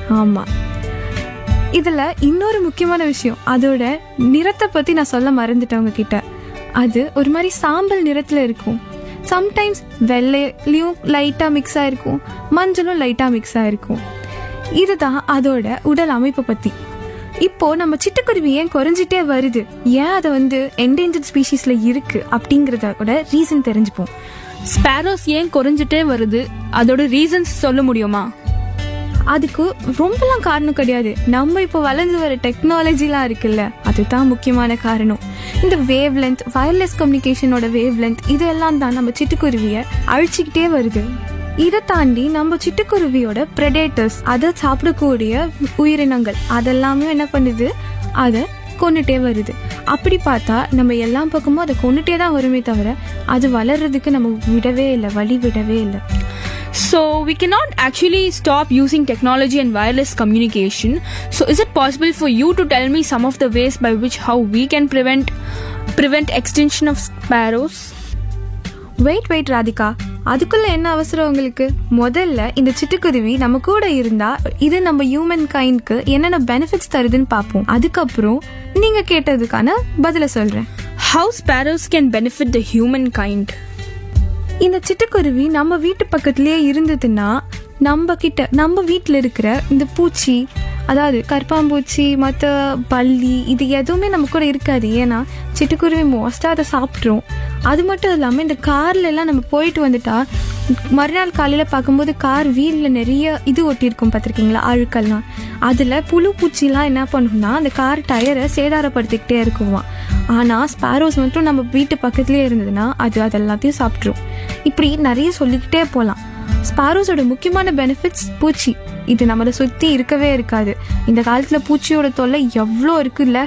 ஆமா இதுல இன்னொரு முக்கியமான விஷயம் அதோட நிறத்தை பத்தி நான் சொல்ல மறந்துட்டேன் உங்ககிட்ட அது ஒரு மாதிரி சாம்பல் நிறத்துல இருக்கும் சம்டைம்ஸ் வெள்ளையிலையும் லைட்டா மிக்ஸ் ஆயிருக்கும் மஞ்சளும் லைட்டா மிக்ஸ் ஆயிருக்கும் இதுதான் அதோட உடல் அமைப்பை பத்தி இப்போ நம்ம சிட்டுக்குருவி ஏன் குறைஞ்சிட்டே வருது ஏன் அதை வந்து என்டேஞ்சர்ட் ஸ்பீஷீஸ்ல இருக்கு அப்படிங்கறதோட ரீசன் தெரிஞ்சுப்போம் ஸ்பேரோஸ் ஏன் குறைஞ்சிட்டே வருது அதோட ரீசன்ஸ் சொல்ல முடியுமா அதுக்கு ரொம்பலாம் காரணம் கிடையாது நம்ம இப்போ வளர்ந்து வர டெக்னாலஜிலாம் இருக்குல்ல அதுதான் முக்கியமான காரணம் இந்த வேவ் லென்த் வயர்லெஸ் கம்யூனிகேஷனோட வேவ் லென்த் இதெல்லாம் தான் நம்ம சிட்டுக்குருவியை அழிச்சிக்கிட்டே வருது இதை தாண்டி நம்ம சிட்டுக்குருவியோட predators அதை சாப்பிடக்கூடிய உயிரினங்கள் அதெல்லாமே என்ன பண்ணுது அதை கொண்டுட்டே வருது அப்படி பார்த்தா நம்ம எல்லா பக்கமும் அதை கொண்டுட்டே தான் வருமே தவிர அது வளர்றதுக்கு நம்ம விடவே இல்லை வழி விடவே இல்லை So we cannot actually stop using technology and wireless communication. So is it possible for you to tell me some of the ways by which how we can prevent prevent extinction of sparrows? Wait wait Radhika அதுக்குள்ள என்ன அவசரம் உங்களுக்கு முதல்ல இந்த சிட்டுக்குருவி நம்ம கூட இருந்தா இது நம்ம ஹியூமன் கைண்ட்க்கு என்னென்ன பெனிஃபிட்ஸ் தருதுன்னு பார்ப்போம் அதுக்கப்புறம் நீங்க கேட்டதுக்கான பதில சொல்றேன் How sparrows can benefit the humankind? இந்த சிட்டுக்குருவி நம்ம வீட்டு பக்கத்துலயே இருந்ததுன்னா நம்ம கிட்ட நம்ம வீட்டில் இருக்கிற இந்த பூச்சி அதாவது கற்பாம்பூச்சி மற்ற பல்லி இது எதுவுமே நம்ம கூட இருக்காது ஏன்னா சிட்டுக்குருவி மோஸ்ட்டாக அதை சாப்பிட்ரும் அது மட்டும் இல்லாமல் இந்த கார்ல எல்லாம் நம்ம போயிட்டு வந்துட்டா மறுநாள் காலையில் பார்க்கும்போது கார் வீலில் நிறைய இது ஒட்டியிருக்கும் பார்த்துருக்கீங்களா அழுக்கெல்லாம் அதில் புழு பூச்சிலாம் என்ன பண்ணும்னா அந்த கார் டயரை சேதாரப்படுத்திக்கிட்டே இருக்குமா ஆனால் ஸ்பாரோஸ் மட்டும் நம்ம வீட்டு பக்கத்துலேயே இருந்ததுன்னா அது அது எல்லாத்தையும் சாப்பிட்ரும் இப்படி நிறைய சொல்லிக்கிட்டே போகலாம் ஸ்பாரோஸோட முக்கியமான பெனிஃபிட்ஸ் பூச்சி இது நம்மளை சுற்றி இருக்கவே இருக்காது இந்த காலத்தில் பூச்சியோட தொல்லை எவ்வளோ இருக்குல்ல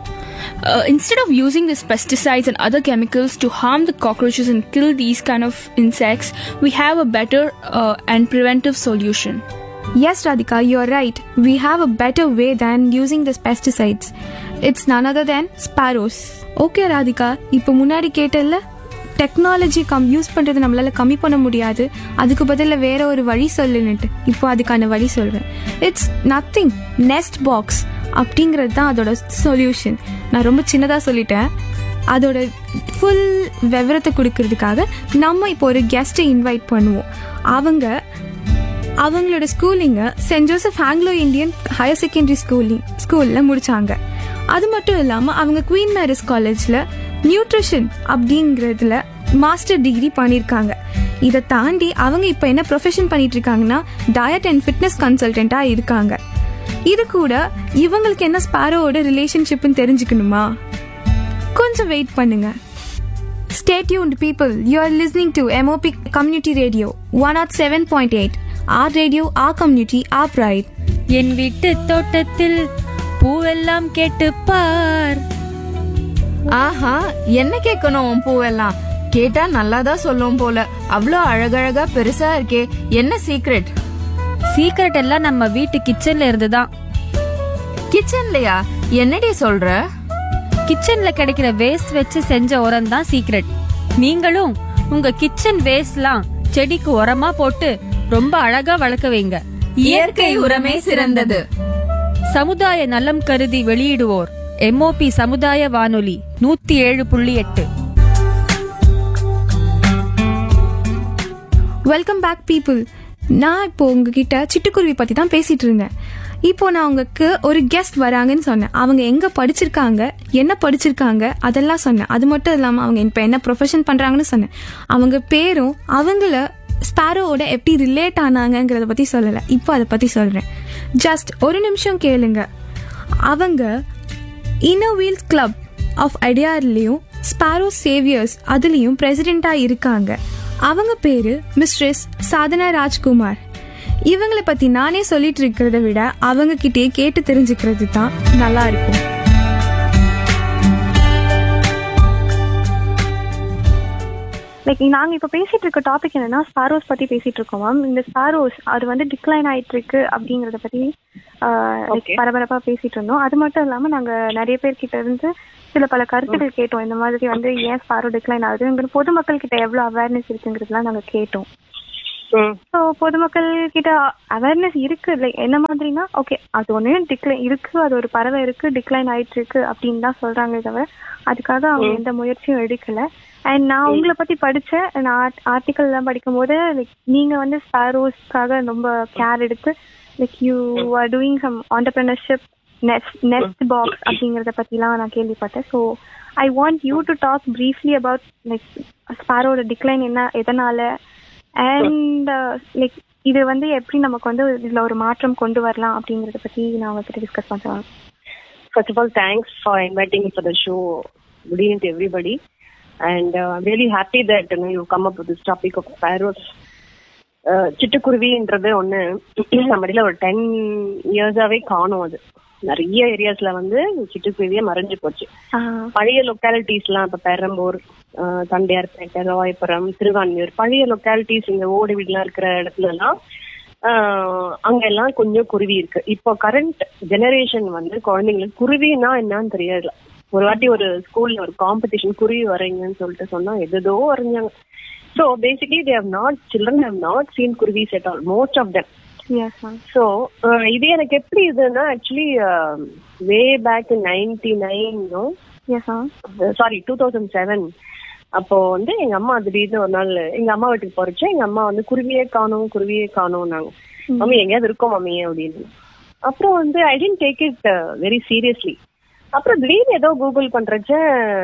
Uh, instead of using these pesticides and other chemicals to harm the cockroaches and kill these kind of insects, we have a better uh, and preventive solution. Yes, Radhika, you're right. We have a better way than using these pesticides. It's none other than sparrows. Okay, Radhika, இப்போ முன்னாடி கேட்டல technology come use பண்ணுறது நம்மளால கம்மி பண்ண முடியாது அதுக்கு பதிலாக வேற ஒரு வழி சொல்லுன்னுட்டு இப்போ அதுக்கான வழி சொல்வேன் இட்ஸ் நத்திங் நெஸ்ட் பாக்ஸ் அப்படிங்கிறது தான் அதோட சொல்யூஷன் நான் ரொம்ப சின்னதாக சொல்லிட்டேன் அதோட ஃபுல் விவரத்தை கொடுக்கறதுக்காக நம்ம இப்போ ஒரு கெஸ்ட்டை இன்வைட் பண்ணுவோம் அவங்க அவங்களோட ஸ்கூலிங்கை Saint Joseph Anglo Indian higher secondary schooling ஸ்கூலில் முடிச்சாங்க அது மட்டும் இல்லாமல் அவங்க குவீன் மேரிஸ் காலேஜில் நியூட்ரிஷன் அப்படிங்கிறதுல மாஸ்டர் டிகிரி பண்ணியிருக்காங்க இதை தாண்டி அவங்க இப்போ என்ன ப்ரொஃபஷன் பண்ணிட்டு இருக்காங்கன்னா டயட் அண்ட் ஃபிட்னஸ் கன்சல்டண்ட்டாக இருக்காங்க இது கூட இவங்களுக்கு என்ன ஸ்பாரோவோட ரிலேஷன்ஷிப்னு தெரிஞ்சுக்கணுமா கொஞ்சம் வெயிட் பண்ணுங்க Stay tuned, people. You are listening to MOP Community Radio 107.8. Our radio, our community, our pride. என் வீட்டு தோட்டத்தில் பூவெல்லாம் கேட்டுப்பார் ஆஹா என்ன கேட்கணும் உன் பூவெல்லாம் கேட்டா நல்லாதான் சொல்லும் போல அவ்வளோ அழகழகா பெருசா இருக்கே என்ன சீக்ரெட் சீக்ரெட் எல்லாம் நம்ம வீட்டு கிச்சன்ல இருந்துதான் கிச்சன்லயா என்னடி சொல்ற கிச்சன்ல கிடைக்கிற வேஸ்ட் வச்சு செஞ்ச உரம் தான் சீக்ரெட் நீங்களும் உங்க கிச்சன் வேஸ்ட்லாம் செடிக்கு உரமா போட்டு ரொம்ப அழகா வளர்க்க வைங்க இயற்கை உரமே சிறந்தது சமுதாய நலம் கருதி வெளியிடுவோர் எம்ஓபி சமுதாய வானொலி நூத்தி ஏழு புள்ளி எட்டு வெல்கம் பேக் பீப்புள் நான் இப்போ உங்ககிட்ட சிட்டுக்குருவி பற்றி தான் பேசிட்டு இருந்தேன் இப்போ நான் உங்களுக்கு ஒரு கெஸ்ட் வராங்கன்னு சொன்னேன் அவங்க எங்கே படிச்சிருக்காங்க என்ன படிச்சிருக்காங்க அதெல்லாம் சொன்னேன் அது மட்டும் இல்லாமல் அவங்க இப்போ என்ன ப்ரொஃபஷன் பண்ணுறாங்கன்னு சொன்னேன் அவங்க பேரும் அவங்கள ஸ்பாரோவோட எப்படி ரிலேட் ஆனாங்கங்கிறத பற்றி சொல்லலை இப்போ அதை பற்றி சொல்கிறேன் ஜஸ்ட் ஒரு நிமிஷம் கேளுங்க அவங்க இன்னர் வீல்ஸ் கிளப் ஆஃப் அடியார்லேயும் ஸ்பாரோ சேவியர்ஸ் அதுலேயும் பிரசிடெண்ட்டாக இருக்காங்க அவங்க பேரு மிஸ்ட்ரெஸ் சாதனா ராஜ்குமார் இவங்களை பற்றி நானே சொல்லிட்டு இருக்கிறத விட அவங்க கிட்டே கேட்டு தெரிஞ்சுக்கிறது தான் நல்லா இருக்கும் லைக் நாங்க இப்ப பேசிட்டு இருக்க டாபிக் என்னன்னா ஸ்பாரோஸ் பத்தி பேசிட்டு இருக்கோம் மேம் இந்த ஸ்பாரோஸ் அது வந்து டிக்ளைன் ஆயிட்டு இருக்கு அப்படிங்கறத பத்தி ஆஹ், like பரபரப்பா பேசிட்டு இருந்தோம் அது மட்டும் இல்லாம நாங்க நிறைய பேர் கிட்ட இருந்து சில பல கருத்துக்கள் கேட்டோம் இந்த மாதிரி வந்து ஏன் ஸ்பாரோ டிக்ளைன் ஆகுதுங்கிற பொதுமக்கள் கிட்ட எவ்வளவு அவேர்னஸ் இருக்குங்கிறதுலாம் நாங்க கேட்டோம் ம் ஸோ பொதுமக்கள் கிட்ட அவேர்னஸ் இருக்கு லைக் என்ன மாதிரினா ஓகே அது ஒன்று டிக்ளைன் இருக்கு அது ஒரு பறவை இருக்கு டிக்ளைன் ஆயிட்டு இருக்கு அப்படின்னு தான் சொல்றாங்க தவிர அதுக்காக அவங்க எந்த முயற்சியும் எடுக்கல அண்ட் நான் உங்களை பத்தி படிச்சேன் நான் ஆர்டிக்கல் எல்லாம் படிக்கும் போது லைக் நீங்க வந்து ஸ்பாரோஸ்க்காக ரொம்ப கேர் எடுத்து like you are doing some entrepreneurship nest nest box அப்படிங்கறத பத்திலாம் நான் கேள்விப்பட்டேன் so I want you to talk briefly about like ஸ்பாரோட டிக்ளைன் என்ன எதனால அண்ட் லைக் இது வந்து எப்படி நமக்கு வந்து இதுல ஒரு மாற்றம் கொண்டு வரலாம் அப்படிங்கறத பத்தி நான் உங்ககிட்ட டிஸ்கஸ் பண்றேன் First of all, thanks for inviting me for the show. Good evening to everybody. And uh, I'm really happy that you know you come up with this topic of sparrows. Uh, சிட்டுக்குருவின்றது ஒண்ணு நம்மடியில ஒரு ten இயர்ஸாவே காணும் அது நிறைய ஏரியாஸ்ல வந்து சிட்டுக்குருவியே மறைஞ்சு போச்சு பழைய localities எல்லாம் இப்ப பெரம்பூர் அஹ், தண்டையார்பேட்டை ராயபுரம் திருவான்மியூர் பழைய லொக்காலிட்டிஸ் இங்க ஓடி வீடுலாம் இருக்கிற இடத்துல எல்லாம் ஆஹ், அங்க எல்லாம் கொஞ்சம் குருவி இருக்கு இப்போ கரண்ட் ஜெனரேஷன் வந்து குழந்தைங்களுக்கு குருவினா என்னன்னு தெரியாது ஒரு வாட்டி ஒரு ஸ்கூல்ல ஒரு காம்படிஷன் குருவி வரைங்கன்னு சொல்லிட்டு சொன்னா எதோ வரைஞ்சாங்க so basically they have not children have not seen குருவிஸ் at all most of them yes ma'am so இது எனக்கு எப்படி இதுன்னா actually way back ninety nine yes ma'am sorry two thousand seven அப்போ வந்து எங்க அம்மா திடீர்னு ஒரு நாள் எங்க அம்மா வீட்டுக்கு போறச்சு எங்க அம்மா வந்து குருவியே காணும் குருவியே காணும் நாங்க மம்மி எங்கேயாவது இருக்கோம் மம்மி அப்படின்னு அப்புறம் வந்து I didn't take it very seriously அப்புறம் திடீர்னு ஏதோ கூகுள் பண்றச்ச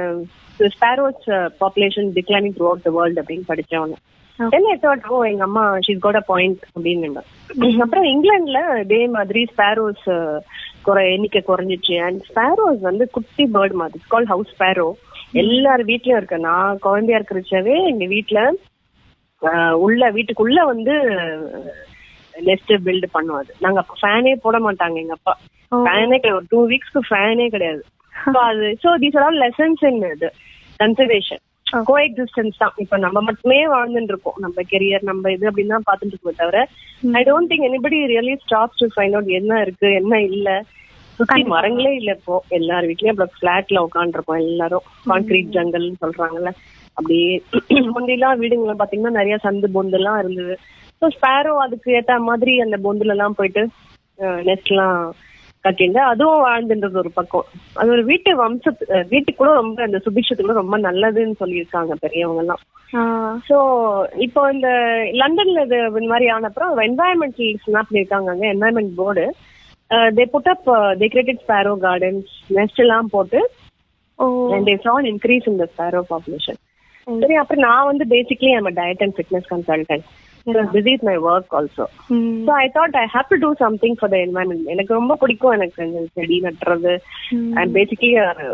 sparrows population declining throughout the world அப்படின்னு படிச்சேன் ஒன்று தென் ஐ தாட் ஓ எங்க அம்மா ஷீஸ் கோட் அ பாயிண்ட் அப்படின்னு அப்புறம் இங்கிலாந்துல இதே மாதிரி ஸ்பாரோஸ் குறை எண்ணிக்கை குறைஞ்சிச்சு அண்ட் ஸ்பாரோஸ் வந்து குட்டி பேர்ட் மாதிரி கால் ஹவுஸ் ஸ்பாரோ எல்லார் வீட்லயும் இருக்கு நான் குழந்தையா இருக்கிறச்சவே எங்க வீட்ல ஆஹ், உள்ள வீட்டுக்குள்ள வந்து நெஸ்ட் பில்ட் பண்ணுவோம் அது நாங்க அப்ப ஃபேனே போட மாட்டாங்க எங்க அப்பா ஃபேனே கிடையாது ஒரு டூ வீக்ஸ்க்கு ஃபேனே கிடையாது So அது so these are all lessons in இது கன்சர்வேஷன் கோ எக்ஸிஸ்டன்ஸ் தான் இப்ப நம்ம மட்டுமே வாழ்ந்துட்டு இருக்கோம் நம்ம கெரியர் நம்ம இது அப்படின்னு தான் பார்த்துட்டு இருக்கோம் தவிர I don't think anybody really stops to find out என்ன இருக்கு என்ன இல்ல சுத்தி மரங்களே இல்ல இப்போ எல்லார் வீட்லயும் அப்புறம் பிளாட்ல உட்காந்துருக்கோம் எல்லாரும் கான்கிரீட் ஜங்கல்னு சொல்றாங்கல்ல அப்படியே முந்திலாம் வீடுங்கள பாத்தீங்கன்னா நிறைய சந்து பொந்து எல்லாம் இருந்தது ஸோ ஸ்பேரோ அதுக்கு ஏத்த மாதிரி அந்த பொந்துல எல்லாம் போயிட்டு நெஸ்ட் எல்லாம் கட்டிண்டு அதுவும் வாழ்ந்துன்றது ஒரு பக்கம் அது ஒரு வீட்டு வம்சத்து அஹ் வீட்டுக்கு கூட ரொம்ப அந்த சுபிக்ஷத்துக்கு கூட ரொம்ப நல்லதுன்னு சொல்லியிருக்காங்க பெரியவங்க எல்லாம் சோ இப்போ இந்த லண்டன்ல இது இந்த மாதிரி ஆனப்புறம் என்வாயன்மெண்டல் என்ன பண்ணிருக்காங்க அங்க environment board they put up they created sparrow gardens nest எல்லாம் போட்டு and they saw an increase in the sparrow population சரி அப்புறம் நான் வந்து basically I'm diet and fitness consultant busy is my work also so I thought I have to do something for the environment எனக்கு ரொம்ப பிடிக்கும் எனக்கு இந்த செடி நட்டுறது அண்ட் பேசிக்லி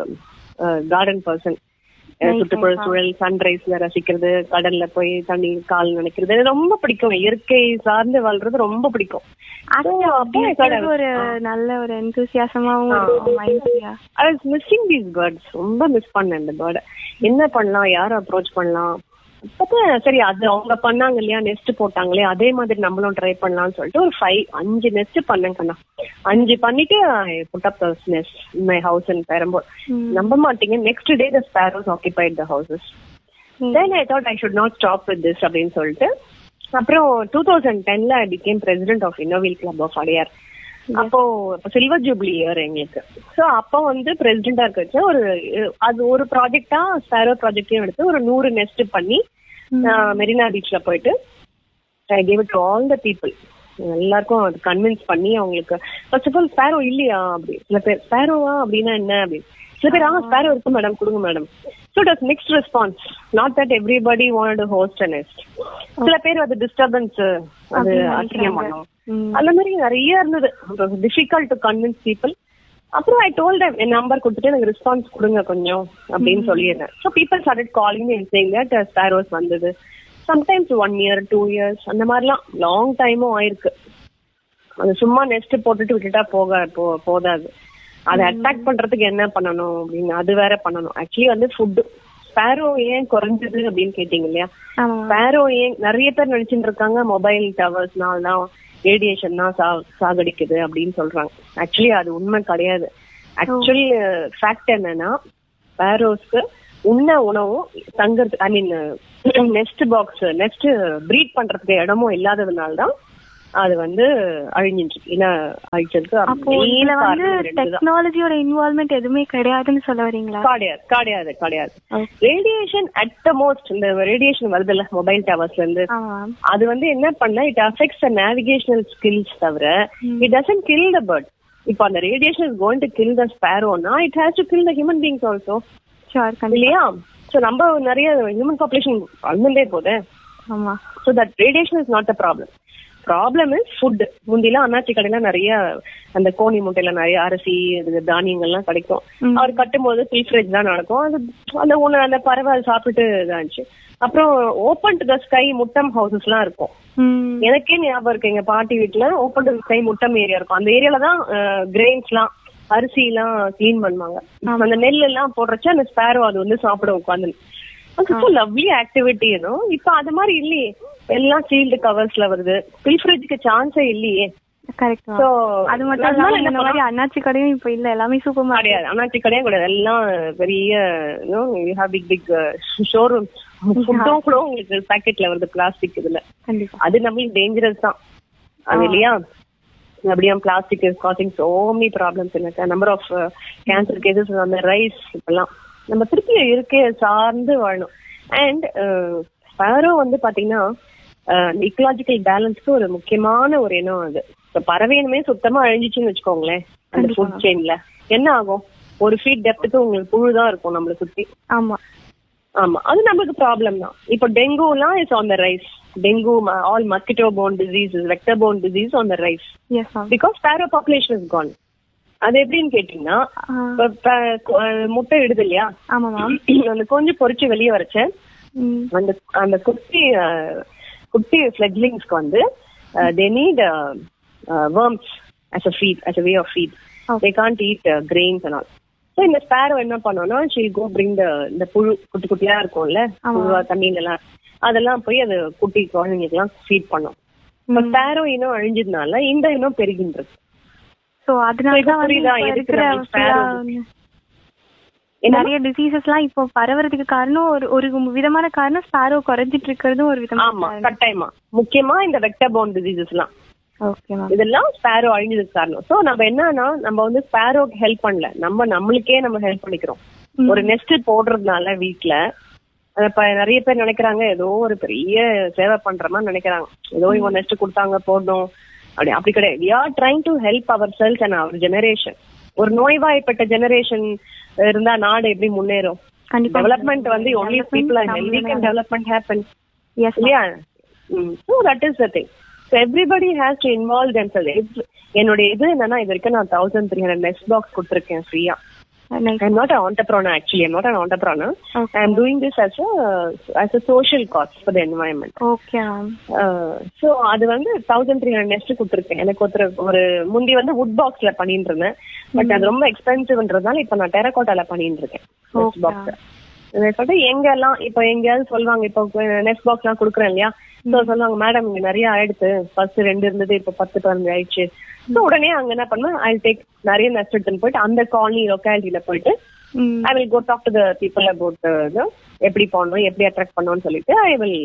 கார்டன் பர்சன் சுற்றுப்புற சூழல் சன்ரைஸ்ல ரசிக்கிறது கடல்ல போய் தண்ணி கால் நினைக்கிறது எனக்கு ரொம்ப பிடிக்கும் இயற்கை சார்ந்து வாழ்றது ரொம்ப பிடிக்கும் So, அப்போ I thought I was- ஒரு நல்ல ஒரு எந்தூசியாசமாவும் இருக்கும் மைண்ட்லியா I was missing these birds ரொம்ப மிஸ் பண்ணேன் இந்த பேர்டை என்ன பண்ணலாம் யாரை அப்ரோச் பண்ணலாம் அப்போ சரி அது அவங்க பண்ணாங்க இல்லையா நெஸ்ட் போட்டாங்களே அதே மாதிரி நம்மளும் ட்ரை பண்ணலாம்னு சொல்லிட்டு ஒரு ஃபைவ் அஞ்சு நெஸ்ட் பண்ணேன் கண்ணா அஞ்சு பண்ணிட்டு put up nest my house in Perambur நம்ப மாட்டீங்க next day the sparrows occupied the houses then I thought I should not stop with this அப்படின்னு சொல்லிட்டு அப்புறம் டூ தௌசண்ட் டென்ல I became president of Inner Wheel club of Adyar அப்போ silver jubilee year எங்களுக்கு so அப்போ வந்து பிரசிடென்டா இருக்கச்சு ஒரு அஹ், அது ஒரு ப்ராஜெக்டா ஸ்பாரோ ப்ராஜெக்டையும் எடுத்து ஒரு நூறு நெஸ்ட் பண்ணி மெரினா பீச்ல போயிட்டு I gave it all the people எல்லாருக்கும் அது கன்வின்ஸ் பண்ணி அவங்களுக்கு ஃபர்ஸ்ட் ஆஃப் ஆல் ஸ்பேரோ இல்லையா அப்படி சில பேர் ஸ்பேரோவா அப்படின்னா என்ன அப்படி சில பேர் ஆ ஸ்பேரோ இருக்கு மேடம் கொடுங்க madam so it was mixed response not that everybody want host a nest சில பேர் அது டிஸ்டர்பன்ஸ் அது அசிங்கம் பண்ணும் அந்த மாதிரி நிறைய இருந்தது டிஃபிகல்ட் டு கன்வின்ஸ் பீப்புள் அப்புறம் ஐ டோல் என் நம்பர் கொடுத்துட்டு எனக்கு ரெஸ்பான்ஸ் கொடுங்க கொஞ்சம் அப்படின்னு சொல்லியிருந்தேன் so people started calling and saying that sparrows வந்தது sometimes one year two years அந்த மாதிரிலாம் லாங் டைமும் ஆயிருக்கு அது சும்மா நெஸ்ட் போட்டுட்டு விட்டுட்டா போக போ- போதாது அதை அட்டாக் பண்றதுக்கு என்ன பண்ணணும் அப்படின்னு அது வேற பண்ணணும் ஆக்சுவலி வந்து ஃபுட் ஸ்பாரோ ஏன் குறைஞ்சது அப்படின்னு கேட்டீங்க இல்லையா ஸ்பாரோ ஏன் நிறைய பேர் நினைச்சிட்டு இருக்காங்க மொபைல் டவர்ஸ்னால தான் ரேடியேஷன் தான் சா- சாகடிக்குது அப்படின்னு சொல்றாங்க ஆக்சுவலி அது உண்மை கிடையாது ஆக்சுவலி ஃபேக்ட் என்னன்னா ஸ்பாரோஸ்க்கு உண்ண உணவும் தங்கறது I mean nest box nest breed பண்றதுக்கு இடமும் இல்லாததுனால தான் அது வந்து அழிஞ்சிட்டு இருக்கு இன அழிச்சதுக்கு அப்போ main இதுல வந்து காரணம் இது ரெண்டு தான். டெக்னாலஜியோட இன்வால்மெண்ட் எதுவுமே கிடையாதுன்னு சொல்ல வரீங்களா கிடையாது கிடையாது கிடையாது ரேடியேஷன் அட் த மோஸ்ட் இந்த ரேடியேஷன் வருதுல்ல மொபைல் டவர்ஸ்ல இருந்து ஆமா அது வந்து என்ன பண்ண it affects the navigational skills தவிர it doesn't kill the bird இப்போ அந்த radiation is going to kill the ஸ்பேரோனா it has to kill the human beings also sure கண்டிப்பா இல்லையா சோ நம்ம நிறைய ஹியூமன் பாப்புலேஷன் வளர்ந்துட்டே போகுது ஆமா so that radiation is not a problem problem is food முந்திலாம் அண்ணாச்சி கடையில நிறைய அந்த கோணி முட்டையில நிறைய அரிசி இது தானியங்கள்லாம் கிடைக்கும் அவர் கட்டும்போது ஃபில்ஃப்ரேஜ் தான் நடக்கும் அது அந்த உணவு அந்த பறவை அதை சாப்பிட்டு இதாச்சு அப்புறம் ஓப்பன் டு த ஸ்கை முட்டம் ஹவுசஸ் எல்லாம் இருக்கும் ம் எனக்கே ஞாபகம் இருக்கு எங்க பாட்டி வீட்டுல ஓப்பன் டு ஸ்கை முட்டம் ஏரியா இருக்கும் அந்த ஏரியால தான் கிரெயின்ஸ் எல்லாம் அரிசி எல்லாம் கிளீன் பண்ணுவாங்க அந்த நெல் எல்லாம் போடுறச்சு அந்த ஸ்பேரோ அது வந்து சாப்பிட உட்காந்து லவ்லி ஆக்டிவிட்டி ஏனும் இப்ப அது மாதிரி இல்லையே எல்லாம் சீல்டு கவர்ஸ்ல வருது ஃபில்ஃப்ரிட்ஜுக்கு சான்ஸே இல்லையே கரெக்ட் So, அது மட்டும் அதனால இல்லாம என்ன இந்த மாதிரி அண்ணாச்சி கடையும் இப்ப இல்ல எல்லாமே சூப்பர் மார்க்கெட் கிடையாது அண்ணாச்சி கிடையாது கிடையாது எல்லாம் பெரிய you have big big showroom ஃபுட்டும் கூட உங்களுக்கு பாக்கெட்ல வருது பிளாஸ்டிக் இதுல கண்டிப்பா அது நம்மளுக்கு டேஞ்சரஸ் தான் அது இல்லையா அப்படியே plastic is causing so many problems எனக்கு நம்பர் ஆஃப் கேன்சர் கேசஸ் அந்த ரைஸ் இப்பெல்லாம் நம்ம திருப்பி இருக்கே சார்ந்து வாழணும் அண்ட் ஸ்பாரோ வந்து பாத்தீங்கன்னா இக்கலாஜிக்கல் பேலன்ஸ்க்கு ஒரு முக்கியமான ஒரு இனம் அது இப்ப பறவையினுமே சுத்தமா அழிஞ்சிச்சுன்னு வச்சுக்கோங்களேன் அந்த ஃபுட் செயின்ல என்ன ஆகும் ஒரு ஃபீட் டெப்த்துக்கு உங்களுக்கு புழு தான் இருக்கும் நம்மளை சுத்தி ஆமா ஆமா அது நமக்கு ப்ராப்ளம் தான் இப்போ டெங்குலாம் is on the rise dengue all mosquito borne disease vector borne disease on the rise yes ma'am because sparrow population is gone அது எப்படின்னு கேட்டீங்கன்னா இப்ப ப- கு- அஹ் முட்டை இடுது இல்லையா ஆமா மேம் அந்த கொஞ்சம் பொரிச்சு வெளியே வரச்சேன் ம் அந்த அந்த குட்டி அஹ், குட்டி ஃபிளெக்லிங்ஸ்க்கு வந்து they need worms as a feed as a way of feed they can't eat uh, grains and all so இந்த ஸ்பேரோ என்ன பண்ணோம்னா ஷீல் கோ பிரிங் த இந்த புழு குட்டி குட்டியா இருக்கும்ல புழுவா தண்ணியில எல்லாம் அதெல்லாம் போய் அது குட்டி குழந்தைங்களுக்குலாம் ஃபீட் பண்ணும் இப்போ ஸ்பேரோ இனம் அழிஞ்சதுனால இந்த இனம் பெருகின்றது சோ அதனால இப்ப தான் வந்து புரியுதா? இப்ப எதுக்கு இருக்கிற நம்ம sparrow full-ஆ என்ன நிறைய டிசீசஸ் எல்லாம் இப்போ பரவறதுக்கு காரணம் ஒரு ஒரு விதமான காரணம் ஸ்பாரோ குறைஞ்சிட்டு இருக்கிறதும் ஒரு ஆமா விதமான கட்டாயமா முக்கியமா இந்த வெக்டர் போன் டிசீசஸ் எல்லாம் ஓகே மேம் இதெல்லாம் ஸ்பேரோ அழிஞ்சதுக்கு காரணம் சோ நம்ம என்னன்னா நம்ம வந்து ஸ்பேரோக்கு ஹெல்ப் பண்ணல நம்ம நம்மளுக்கே நம்ம ஹெல்ப் பண்ணிக்கிறோம் ஒரு நெஸ்ட் போடுறதுனால வீட்ல அத இப்ப நிறைய பேர் நினைக்கிறாங்க ஏதோ ஒரு பெரிய சேவை பண்ற மாதிரி நினைக்கிறாங்க ஏதோ இவங்க நெஸ்ட் கொடுத்தாங்க போடணும் அப்படி அப்படி கிடையாது we are trying to help ourselves and our generation ஒரு நோய்வாய்ப்பட்ட ஜெனரேஷன் இருந்தா நாடு எப்படி முன்னேறும் கண்டிப்பா டெவலப்மெண்ட் வந்து only people are healthy can development happen yes இல்லையா so that is the thing so everybody has to involve them என்னுடைய இது என்னன்னா இது வரைக்கும் நான் thousand three hundred nest box கொடுத்துருக்கேன் ஃப்ரீயா nice I am not entrepreneur actually I'm not an entrepreneur Okay. I am doing this as as a social cause for the environment okay ma'am so அது வந்து thousand three hundred next கொடுத்துருக்கேன் எனக்கு ஒருத்தர் ஒரு முந்தி வந்து வுட் பாக்ஸ்ல பண்ணிட்டு இருந்தேன் பட் அது ரொம்ப எக்ஸ்பென்சிவ்ன்றதுனால இப்போ நான் டெரகோட்டால பண்ணிட்டு இருக்கேன் நெக்ஸ்ட் பாக்ஸ் சொல்லிட்டு எங்க எல்லாம் இப்போ எங்கேயாவது சொல்லுவாங்க இப்போ நெக்ஸ்ட் பாக்ஸ் எல்லாம் கொடுக்குறேன் இல்லையா சோ சொல்லுவாங்க மேடம் இங்க நிறைய ஆயிடுச்சு ஃபர்ஸ்ட் ரெண்டு இருந்தது இப்போ பத்து பதினஞ்சு ஆயிடுச்சு ஸோ உடனே அங்க என்ன பண்ணுவேன் ஐ டேக் நிறைய நெஸ்ட் எடுத்துன்னு போயிட்டு அந்த காலனி லொக்காலிட்டியில போயிட்டு hmm I will go talk to the people about எப்படி பண்ணணும் எப்படி அட்ராக்ட் பண்ணணும்னு சொல்லிட்டு I will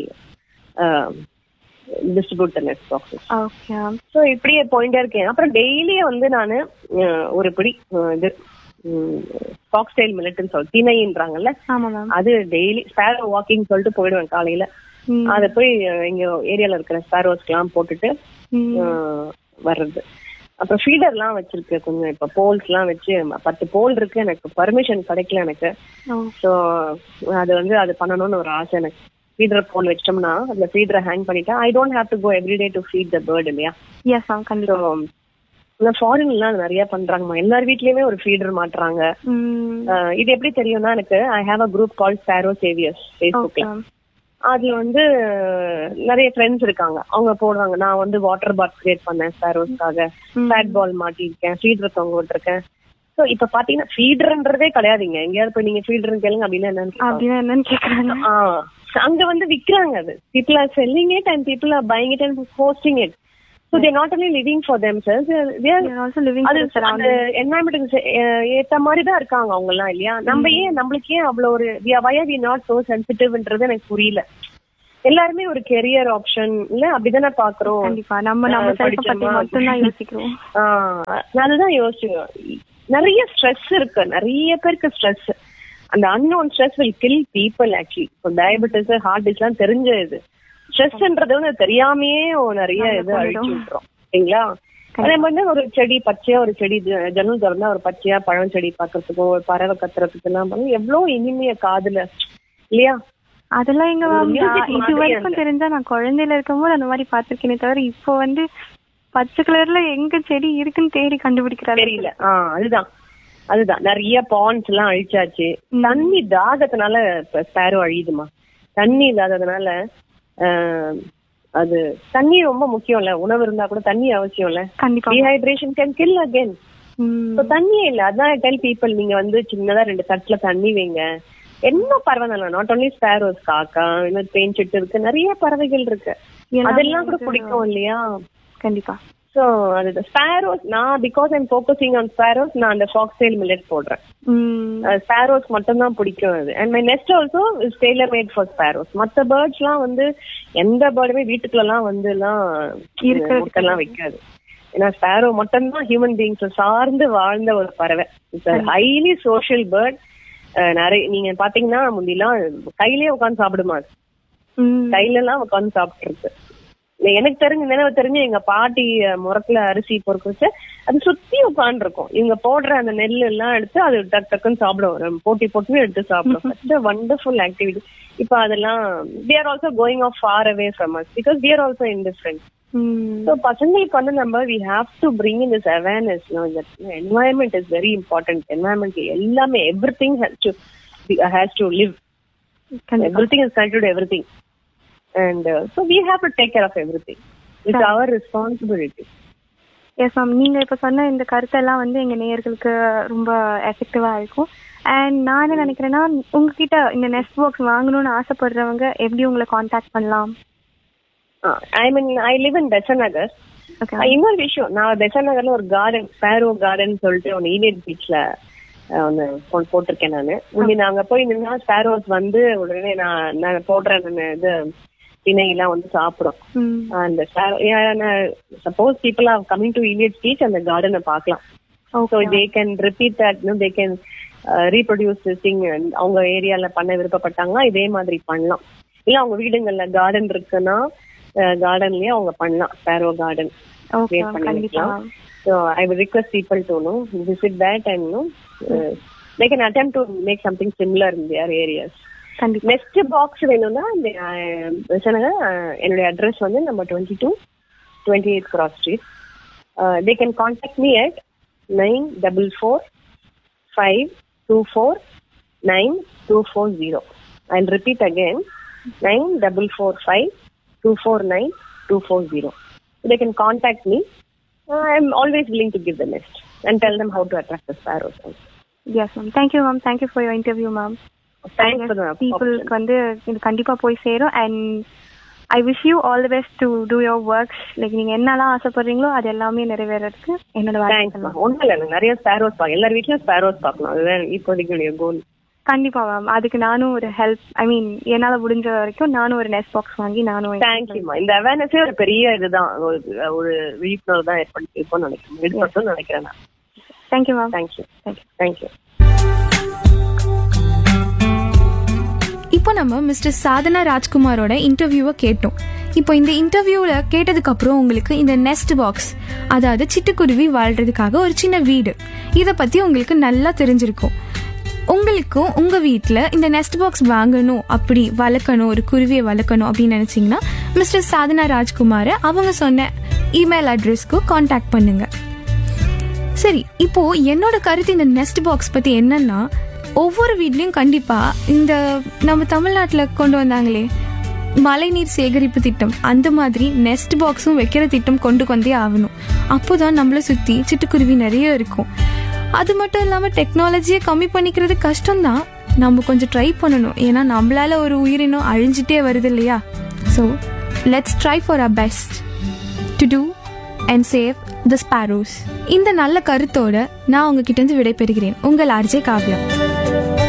distribute the nest boxes okay ma'am so இப்படியே போயிட்டே இருக்கேன் அப்புறம் டெய்லியே வந்து நான் ஒரு பிடி அஹ், இது ஃபாக்ஸ்டைல் மில்லட்னு சொல்லி திணைன்றாங்கல்ல ஆமா மேம் அது டெய்லி ஸ்பேரோ வாக்கிங் சொல்லிட்டு போயிடுவேன் காலையில ம். அத போய் அஹ், இங்க ஏரியால இருக்கிற ஸ்பேரோஸ்க்கு எல்லாம் போட்டுட்டு ம். அஹ், வர்றது அப்புறம் ஃபீடர் எல்லாம் வச்சிருக்கு கொஞ்சம் இப்ப போல்ஸ் எல்லாம் வச்சு பத்து போல் இருக்கு எனக்கு பர்மிஷன் கிடைக்கல எனக்கு ஓ ஸோ அது வந்து அது பண்ணணும்னு ஒரு ஆசை எனக்கு ஃபீடர் போல் வச்சிட்டோம்னா அதுல ஃபீடரை ஹேங் பண்ணிட்டா I don't have to go everyday to feed the bird இல்லையா எஸ் மேம் கண்டிப்பா ஸோ ஃபாரின்லாம் நிறைய பண்றாங்கம்மா எல்லார் வீட்லயுமே ஒரு ஃபீடர் மாட்டுறாங்க ம் அஹ் இது எப்படி தெரியும்னா எனக்கு I have a group call sparrow saviours okay ஃபேஸ்புக்ல மேம் அதுல வந்து நிறைய ஃப்ரெண்ட்ஸ் இருக்காங்க அவங்க போடுவாங்க நான் வந்து வாட்டர் பாத் கிரியேட் பண்ணேன் ஸ்பாரோஸ்க்காக ஃபேட் பால் மாட்டிருக்கேன் ஃபீடர் தொங்க விட்டுருக்கேன் ஸோ இப்ப பாத்தீங்கன்னா ஃபீடர்ன்றதே கிடையாதுங்க எங்கேயாவது போய் நீங்க ஃபீடர்னு கேளுங்க அப்படின்னா என்னன்னு கேட்பாங்க. அப்படின்னா என்னன்னு கேக்குறாங்க ஆ, அங்க வந்து விக்கிறாங்க அது people are selling it and people are buying it and hosting it so they're not only living for themselves We are also living அது for the அந்த surroundings. என்வாயன்மெண்ட்டுக்கு ஏத்த மாதிரி தான் இருக்காங்க அவங்க எல்லாம் இல்லையா நம்ம ஏன் நம்மளுக்கு ஏன் அவ்வளவு ஒரு வய வி நாட் சோ சென்சிட்டிவ்ன்றது எனக்கு புரியல எல்லாருமே ஒரு கெரியர் ஆப்ஷன் இல்ல அப்படிதானே பாக்குறோம் கண்டிப்பா நம்ம நம்ம ஆஹ் செல்ஃப பத்தி படிச்சோமா? மட்டும் தான் யோசிக்கிறோம் ஆஹ் நான் அதுதான் யோசிச்சேன் நிறைய ஸ்ட்ரெஸ் இருக்கு நிறைய பேருக்கு ஸ்ட்ரெஸ் அந்த unknown stress will kill people actually இப்போ டயபெட்டிஸ் ஹார்ட் டிஸ் எல்லாம் தெரிஞ்ச இது ஸ்ட்ரெஸ்ன்றது வந்து தெரியாமயே நிறைய இது அழிச்சு விட்டுரும் சரிங்களா அதே மாதிரி ஒரு செடி பச்சையா ஒரு செடி ஜ- ஜன்னல் திறந்தா ஒரு பச்சையா பழம் செடி பாக்குறதுக்கும் ஒரு பறவை கத்துறதுக்கு எல்லாம் வந்து எவ்வளவு இனிமைய காதுல இல்லையா அதெல்லாம் எங்க ஒரு மேம் music நான் இது மாதிரி வரைக்கும் அந்த- தெரிஞ்சா நான் குழந்தையில இருக்கும்போது அந்த மாதிரி பாத்திருக்கேனே தவிர இப்போ வந்து பச்சை கலர்ல எங்க செடி இருக்குன்னு தேடி கண்டுபிடிக்கிறாரு தெரியல ஆஹ் அதுதான் அதுதான் நிறைய பாண்ட்ஸ் எல்லாம் அழிச்சாச்சு தண்ணி தாகத்தினால ஸ்பேரோ அழியுதுமா தண்ணி இல்லாததுனால ஆஹ், அது தண்ணி ரொம்ப முக்கியம்ல உணவு இருந்தா கூட தண்ணி அவசியம்ல கண்டிப்பா டீஹைட்ரேஷன் கேன் கில் அகைன் ம். இப்போ தண்ணியே இல்ல அதான் டெல் பீப்புள் நீங்க வந்து சின்னதா ரெண்டு தட்டுல தண்ணி வைங்க என்ன பறவை நாட் ஒன்லி ஸ்பேரோஸ் காக்கா இன்னும் தேன் சிட்டு இருக்கு நிறைய பறவைகள் இருக்கு எல்லாமே அதெல்லாம் கூட வந்து- பிடிக்கும் இல்லையா கண்டிப்பா சோ அது ஸ்பேரோஸ் நான் because I'm focusing on sparrows நான் அந்த ஃபாக்ஸ்டெயில் மில்லட் போடுறேன் ம். ஸ்பேரோஸ் மட்டும் தான் பிடிக்கும் அது and my nest also is tailor made for sparrows மத்த பேர்ட்ஸ் எல்லாம் வந்து எந்த பேர்டுமே வீட்டுக்குள்ள எல்லாம் வந்து எல்லாம் இருக்கிறது முட்டைலாம் வைக்காது ஏன்னா ஸ்பேரோ மட்டும் தான் ஹியூமன் பீங்ஸ் சார்ந்து வாழ்ந்த ஒரு பறவை இட்ஸ் ஹைலி சோஷியல் பேர்ட் நிறைய நீங்க பாத்தீங்கன்னா முந்திலாம் கையிலேயே உட்காந்து சாப்பிடுமா அது. ம். கையில எல்லாம் உட்காந்து சாப்பிட்டு இருக்கு எனக்கு தெரிஞ்ச நினைவு தெரிஞ்சு எங்க பாட்டி அஹ், முறத்துல அரிசி பொறுக்க வச்சு அது சுத்தி உட்கார்ந்து இருக்கும் இவங்க போடுற அந்த நெல் எல்லாம் எடுத்து அது டக் டக்குன்னு சாப்பிடும் ஒரு போட்டி போட்டு எடுத்து சாப்பிடும் சச் வண்டர்ஃபுல் ஆக்டிவிட்டி இப்ப அதெல்லாம் we are also going of far away from us because we are also indifferent hmm. So பசங்களுக்கு வந்து நம்ம we have to bring in this awareness environment is very important environment எல்லாமே everything has to has to live கண்டிப்பா everything is connected to everything and uh, so we have to take care of everything it's our responsibility yes ma'am நீங்க இப்ப சொன்ன இந்த கருத்தெல்லாம் வந்து எங்க நேயர்களுக்கு ரொம்ப எஃபெக்டிவா இருக்கும் அண்ட் நான் என்ன நினைக்கிறேன்னா உங்ககிட்ட இந்த நெஸ்ட் பாக்ஸ் வாங்கணும்னு ஆசைப்படுறவங்க எப்படி உங்களை காண்டாக்ட் பண்ணலாம் uh, i mean i live in Besant Nagar okay இன்னொரு விஷயம் நான் பெசநகர்ல ஒரு கார்டன் ஸ்பேரோ கார்டன் சொல்லிட்டு ஒன்னு ஈலியட் பீச்ல ஒன்னு போ- போட்டிருக்கேன் நானு முந்தி நாங்க போய் நின்னா ஸ்பேரோஸ் வந்து உடனே நான் நான் போடுறேன் நானு இது திணையெல்லாம் வந்து சாப்பிடும் ம் அந்த suppose people are coming to Elliot beach அந்த கார்டனை பார்க்கலாம் so okay they can repeat that they can reproduce thing அவங்க ஏரியால பண்ண விருப்பப்பட்டாங்கன்னா இதே மாதிரி பண்ணலாம் இல்ல அவங்க வீடுங்கள்ல கார்டன் இருக்குன்னா கார்டன்லயே அவங்க பண்ணலாம் sparrow garden okay create ma'am பண்ணி கண்டிப்பா வைக்கலாம் so I will request people to know visit that and know they can attempt to make something similar in their areas கண்டிப்பா நெக்ஸ்ட் பாக்ஸ் வேணும்னா இந்த அஹ், சொன்னாங்க அஹ், என்னுடைய அட்ரஸ் வந்து நம்ம twenty two twenty eight cross street they can contact me at nine double four five two four nine two four zero I repeat again nine double four five two four nine two four zero they can contact me. Uh, I'm always willing to give the list and tell them how to attract the sparrows. also. Yes ma'am thank you ma'am thank you for your interview ma'am Thanks for the பீப்புளுக்கு option. வந்து இது கண்டிப்பா போய் சேரும் and I wish you all the best to do your works like நீங்க என்னெல்லாம் ஆசைப்படுறீங்களோ அது எல்லாமே நிறைவேறதுக்கு என்னோட Thanks, வாழ்த்துக்கள் ma. ஒண்ணும் இல்ல எனக்கு நிறைய ஸ்பாரோஸ் பார்க்க எல்லார் வீட்லயும் ஸ்பாரோஸ் பார்க்கணும் அதுதான் இப்போதைக்கு கோல் கண்டிப்பா மேம் அதுக்கு நானும் ஒரு ஹெல்ப் ஐ மீன் என்னால முடிஞ்ச வரைக்கும் நானும் ஒரு நெஸ்ட் பாக்ஸ் வாங்கி நானும் தேங்க்யூமா இந்த அவேர்னஸே ஒரு பெரிய இதுதான் ஒரு ஒரு விழிப்புணர்வு தான் ஏற்படுத்திருக்கோம்னு நினைக்கிறேன் ஏற்படுத்தும் நினைக்கிறேன் நான் thank you ma'am thank you thank you thank you இப்போ நம்ம மிஸ்டர் சாதனா ராஜ்குமாரோட இன்டர்வியூவை கேட்டோம் இப்போ இந்த இன்டர்வியூவில் கேட்டதுக்கு அப்புறம் உங்களுக்கு இந்த நெஸ்ட் பாக்ஸ் அதாவது சிட்டுக்குருவி வாழ்றதுக்காக ஒரு சின்ன வீடு இதை பற்றி உங்களுக்கு நல்லா தெரிஞ்சிருக்கும் உங்களுக்கும் உங்கள் வீட்டில் இந்த நெஸ்ட் பாக்ஸ் வாங்கணும் அப்படி வளர்க்கணும் ஒரு குருவியை வளர்க்கணும் அப்படின்னு நினச்சிங்கன்னா மிஸ்டர் சாதனா ராஜ்குமாரை அவங்க சொன்ன இமெயில் அட்ரஸ்க்கு காண்டாக்ட் பண்ணுங்க சரி இப்போ என்னோட கருத்து இந்த நெஸ்ட் பாக்ஸ் பத்தி என்னன்னா ஒவ்வொரு வீட்லயும் கண்டிப்பா இந்த நம்ம தமிழ்நாட்டுல கொண்டு வந்தாங்களே மழைநீர் சேகரிப்பு திட்டம் அந்த மாதிரி நெஸ்ட் பாக்ஸும் வைக்கிற திட்டம் கொண்டு வந்தே ஆகணும் அப்போதான் நம்மளை சுத்தி சிட்டுக்குருவி நிறைய இருக்கும் அது மட்டும் இல்லாம டெக்னாலஜியை கம்மி பண்ணிக்கிறது கஷ்டம்தான் நம்ம கொஞ்சம் ட்ரை பண்ணணும் ஏன்னா நம்மளால ஒரு உயிரினம் அழிஞ்சிட்டே வருது இல்லையா so let's try for a best to do and save the sparrows இந்த நல்ல கருத்தோட நான் உங்ககிட்ட இருந்து விடைபெறுகிறேன் உங்கள் ஆர்ஜே காவ்யா